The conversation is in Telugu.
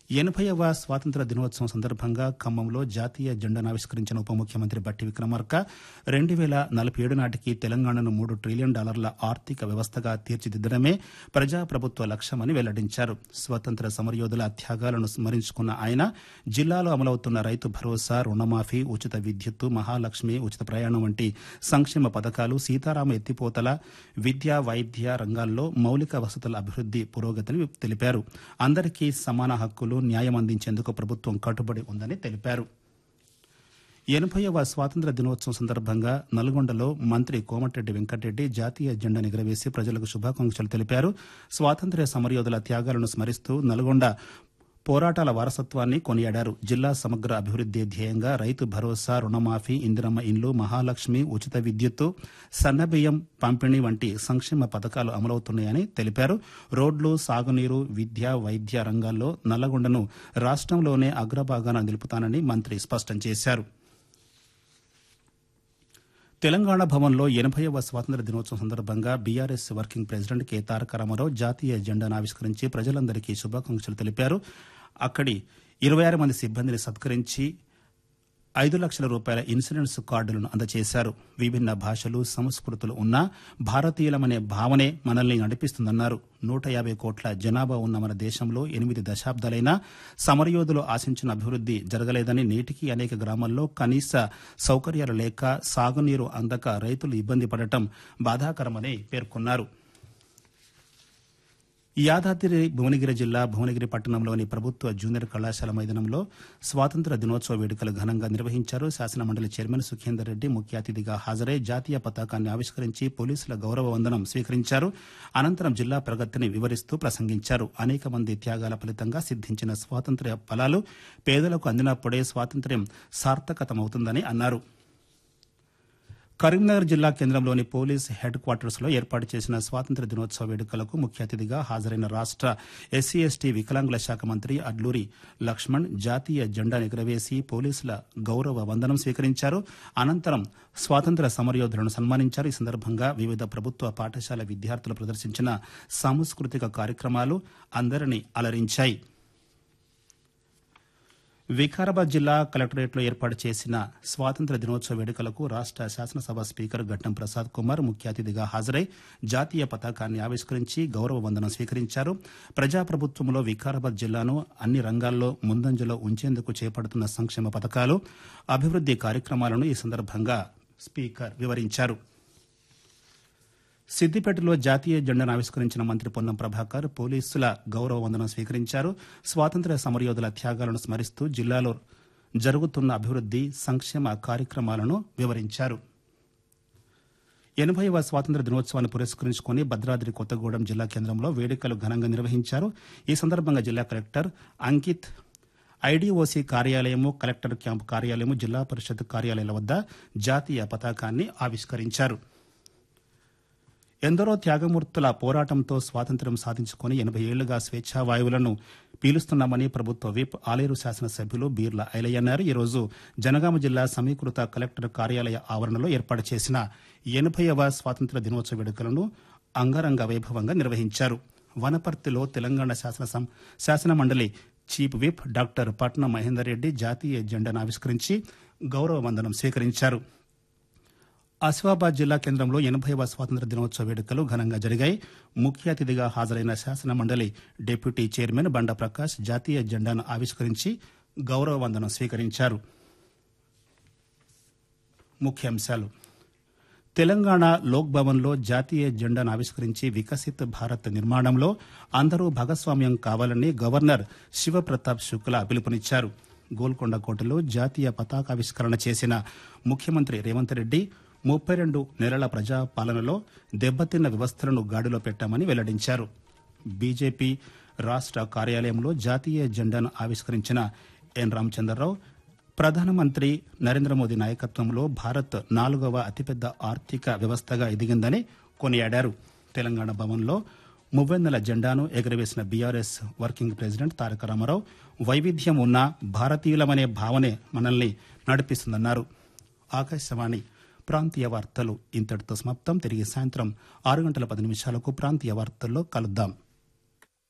ఎనభైవ స్వాతంత్ర దినోత్సవం సందర్భంగా ఖమ్మంలో జాతీయ జెండాను ఆవిష్కరించిన ఉప ముఖ్యమంత్రి బట్టి విక్రమార్క రెండు వేల నలభై ఏడు నాటికి తెలంగాణను మూడు ట్రిలియన్ డాలర్ల ఆర్థిక వ్యవస్థగా తీర్చిదిద్దడమే ప్రజాప్రభుత్వ లక్ష్యమని వెల్లడించారు స్వతంత్ర సమరయోధుల త్యాగాలను స్మరించుకున్న ఆయన జిల్లాలో అమలవుతున్న రైతు భరోసా రుణమాఫీ ఉచిత విద్యుత్తు మహాలక్ష్మి ఉచిత ప్రయాణం వంటి సంక్షేమ పథకాలు సీతారామ ఎత్తిపోతల విద్యా వైద్య రంగాల్లో మౌలిక వసతుల అభివృద్ది పురోగతిని తెలిపారు అందరికీ సమాన హక్కులు న్యాయం అందించేందుకు ప్రభుత్వం కట్టుబడి ఉందని తెలిపారు ఎనభైవ స్వాతంత్ర దినోత్సవం సందర్భంగా నల్గొండలో మంత్రి కోమటిరెడ్డి వెంకటరెడ్డి జాతీయ జెండా ఎగురవేసి ప్రజలకు శుభాకాంక్షలు తెలిపారు స్వాతంత్ర్య సమరయోధుల త్యాగాలను స్మరిస్తూ నల్గొండ పోరాటాల వారసత్వాన్ని కొనియాడారు జిల్లా సమగ్ర అభివృద్ది ధ్యేయంగా రైతు భరోసా రుణమాఫీ ఇందిరమ్మ ఇండ్లు మహాలక్ష్మి ఉచిత విద్యుత్తు సన్నబియ్యం పంపిణీ వంటి సంక్షేమ పథకాలు అమలవుతున్నాయని తెలిపారు రోడ్లు సాగునీరు విద్య వైద్య రంగాల్లో నల్లగొండను రాష్ట్రంలోనే అగ్రభాగాన నిలుపుతానని మంత్రి స్పష్టం చేశారు తెలంగాణ భవన్లో ఎనభైవ స్వాతంత్ర దినోత్సవం సందర్భంగా BRS working president K Taraka Rama Rao జాతీయ జెండాను ఆవిష్కరించి ప్రజలందరికీ శుభాకాంక్షలు తెలిపారు అక్కడి ఇరవై ఆరు మంది సిబ్బందిని సత్కరించి ఐదు లక్షల రూపాయల ఇన్సూరెన్స్ కార్డులను అందజేశారు విభిన్న భాషలు సంస్కృతులు ఉన్నా భారతీయులమనే భావనే మనల్ని నడిపిస్తుందన్నారు నూట యాభై కోట్ల జనాభా ఉన్న మన దేశంలో ఎనిమిది దశాబ్దాలైనా సమరయోధులు ఆశించిన అభివృద్ది జరగలేదని నేటికి అనేక గ్రామాల్లో కనీస సౌకర్యాలు లేక సాగునీరు అందక రైతులు ఇబ్బంది పడటం బాధాకరమని పేర్కొన్నారు యాదాద్రి భువనగిరి జిల్లా భువనగిరి పట్టణంలోని ప్రభుత్వ జూనియర్ కళాశాల మైదానంలో స్వాతంత్ర దినోత్సవ వేడుకలు ఘనంగా నిర్వహించారు శాసనమండలి చైర్మన్ సుఖేందర్ రెడ్డి ముఖ్య అతిథిగా హాజరై జాతీయ పతాకాన్ని ఆవిష్కరించి పోలీసుల గౌరవ వందనం స్వీకరించారు అనంతరం జిల్లా ప్రగతిని వివరిస్తూ ప్రసంగించారు అనేక మంది త్యాగాల ఫలితంగా సిద్దించిన స్వాతంత్ర్య ఫలాలు పేదలకు అందినప్పుడే స్వాతంత్ర్యం సార్థకతమవుతుందని అన్నారు కరీంనగర్ జిల్లా కేంద్రంలోని పోలీస్ హెడ్ క్వార్టర్స్ లో ఏర్పాటు చేసిన స్వాతంత్ర దినోత్సవ వేడుకలకు ముఖ్య అతిథిగా హాజరైన రాష్ట ఎస్సీ ఎస్టీ వికలాంగుల శాఖ మంత్రి అడ్లూరి లక్ష్మణ్ జాతీయ జెండా ఎగురవేసి పోలీసుల గౌరవ వందనం స్వీకరించారు అనంతరం స్వాతంత్ర సమరయోధులను సన్మానించారు ఈ సందర్భంగా వివిధ ప్రభుత్వ పాఠశాల విద్యార్థులు ప్రదర్శించిన సాంస్కృతిక కార్యక్రమాలు అందరినీ అలరించాయి వికారాబాద్ జిల్లా కలెక్టరేట్లో ఏర్పాటు చేసిన స్వాతంత్ర దినోత్సవ వేడుకలకు రాష్ట శాసనసభ స్పీకర్ గట్టం ప్రసాద్ కుమార్ ముఖ్య అతిథిగా హాజరై జాతీయ పతాకాన్ని ఆవిష్కరించి గౌరవ వందనం స్వీకరించారు ప్రజాప్రభుత్వంలో వికారాబాద్ జిల్లాను అన్ని రంగాల్లో ముందంజలో ఉంచేందుకు చేపడుతున్న సంక్షేమ పథకాలు అభివృద్ది కార్యక్రమాలను ఈ సందర్భంగా స్పీకర్ వివరించారు సిద్దిపేటలో జాతీయ జెండాను ఆవిష్కరించిన మంత్రి పొన్నం ప్రభాకర్ పోలీసుల గౌరవ వందనం స్వీకరించారు స్వాతంత్ర్య సమరయోధుల త్యాగాలను స్మరిస్తూ జిల్లాలో జరుగుతున్న అభివృద్ది సంక్షేమ కార్యక్రమాలను వివరించారు ఎనభైవ స్వాతంత్ర దినోత్సవాన్ని పురస్కరించుకుని భద్రాద్రి కొత్తగూడెం జిల్లా కేంద్రంలో వేడుకలు ఘనంగా నిర్వహించారు ఈ సందర్భంగా జిల్లా కలెక్టర్ అంకిత్ ఐడీఓసీ కార్యాలయము కలెక్టర్ క్యాంపు కార్యాలయము జిల్లా పరిషత్ కార్యాలయాల వద్ద జాతీయ పతాకాన్ని ఆవిష్కరించారు ఎందరో త్యాగమూర్తుల పోరాటంతో స్వాతంత్ర్యం సాధించుకుని ఎనభై ఏళ్లుగా స్వేచ్ఛా వాయువులను పీలుస్తున్నామని ప్రభుత్వ విప్ ఆలేరు శాసనసభ్యులు బీర్ల ఐలయ్య అన్నారు ఈరోజు జనగామ జిల్లా సమీకృత కలెక్టర్ కార్యాలయ ఆవరణలో ఏర్పాటు చేసిన ఎనభైవ స్వాతంత్ర దినోత్సవ వేడుకలను అంగరంగ వైభవంగా నిర్వహించారు వనపర్తిలో తెలంగాణ శాసన సం- శాసన మండలి chief whip doctor Patnam Mahender Reddy జాతీయ జెండాను ఆవిష్కరించి గౌరవ వందనం స్వీకరించారు ఆసిఫాబాద్ జిల్లా కేంద్రంలో ఎనభైవ స్వాతంత్ర దినోత్సవ వేడుకలు ఘనంగా జరిగాయి ముఖ్య అతిథిగా హాజరైన శాసన మండలి డిప్యూటీ చైర్మన్ బండ ప్రకాష్ జాతీయ జెండాను ఆవిష్కరించి గౌరవ వందనం స్వీకరించారు ముఖ్యాంశాలు తెలంగాణ లోక్ భవన్లో జాతీయ జెండాను ఆవిష్కరించి వికసిత్ భారత్ నిర్మాణంలో అందరూ భాగస్వామ్యం కావాలని గవర్నర్ శివప్రతాప్ శుక్లా పిలుపునిచ్చారు గోల్కొండ కోటలో జాతీయ పతాకావిష్కరణ చేసిన ముఖ్యమంత్రి రేవంత్ రెడ్డి ముప్పై రెండు నెలల ప్రజా పాలనలో దెబ్బతిన్న వ్యవస్థలను గాడిలో పెట్టామని వెల్లడించారు బీజేపీ రాష్ట కార్యాలయంలో జాతీయ జెండాను ఆవిష్కరించిన ఎన్ రామచంద్రరావు ప్రధానమంత్రి నరేంద్ర మోదీ నాయకత్వంలో భారత్ నాలుగవ అతిపెద్ద ఆర్థిక వ్యవస్థగా ఎదిగిందని కొనియాడారు తెలంగాణ భవన్లో మువ్వెన్నెల జెండాను ఎగురవేసిన BRS working president Taraka Rama Rao వైవిధ్యం ఉన్న భారతీయులమనే భావనే మనల్ని నడిపిస్తుందన్నారు ఆకాశవాణి ప్రాంతీయ వార్తలు ఇంతటితో సమాప్తం తిరిగి సాయంత్రం ఆరు గంటల పది నిమిషాలకు ప్రాంతీయ వార్తల్లో కలుద్దాం